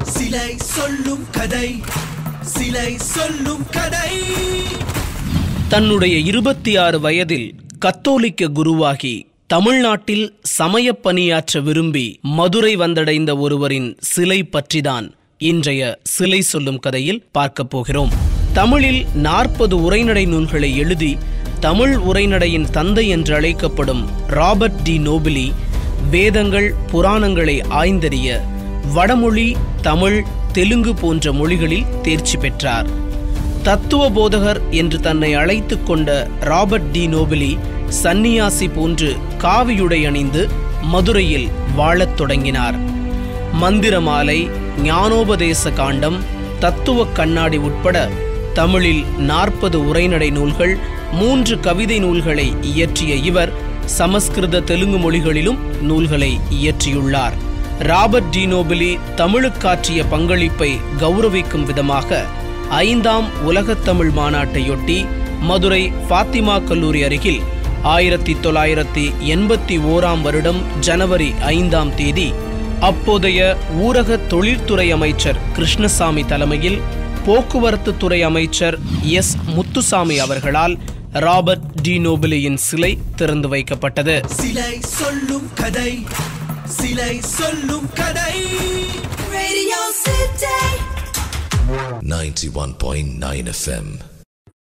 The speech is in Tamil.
சிலை சொல்லும் கதை சிலை சொல்லும் கதை தன்னுடைய இருபத்தி ஆறு வயதில் கத்தோலிக்க குருவாகி தமிழ்நாட்டில் சமயப் பணியாற்ற விரும்பி மதுரை வந்தடைந்த ஒருவரின் சிலை பற்றிதான் இன்றைய சிலை சொல்லும் கதையில் பார்க்கப் போகிறோம் தமிழில் நாற்பது உரைநடை நூல்களை எழுதி தமிழ் உரைநடையின் தந்தை என்று அழைக்கப்படும் ராபர்ட் டி நோபிலி வேதங்கள் புராணங்களை ஆய்ந்தறிய வடமொழி தமிழ் தெலுங்கு போன்ற மொழிகளில் தேர்ச்சி பெற்றார் தத்துவ போதகர் என்று தன்னை அழைத்துக் கொண்ட ராபர்ட் டி நோபிலி சந்நியாசி போன்று காவியுடை அணிந்து மதுரையில் வாழத் தொடங்கினார் மந்திரமாலை ஞானோபதேச காண்டம் தத்துவ கண்ணாடி உட்பட தமிழில் நாற்பது உரைநடை நூல்கள் மூன்று கவிதை நூல்களை இயற்றிய இவர் சமஸ்கிருத தெலுங்கு மொழிகளிலும் நூல்களை இயற்றியுள்ளார் ராபர்ட் டி நோபிலி தமிழுக்காற்றிய பங்களிப்பை கௌரவிக்கும் விதமாக ஐந்தாம் உலகத் தமிழ் மாநாட்டையொட்டி மதுரை ஃபாத்திமா கல்லூரி அருகில் ஆயிரத்தி தொள்ளாயிரத்தி எண்பத்தி ஓராம் வருடம் ஜனவரி ஐந்தாம் தேதி அப்போதைய ஊரக தொழில்துறை அமைச்சர் கிருஷ்ணசாமி தலைமையில் போக்குவரத்து துறை அமைச்சர் எஸ் முத்துசாமி அவர்களால் ராபர்ட் டி நோபிலியின் சிலை திறந்து வைக்கப்பட்டது சிலை சொல்லும் கதை சிலை சொல்லும் கதை Radio City. 91.9 FM.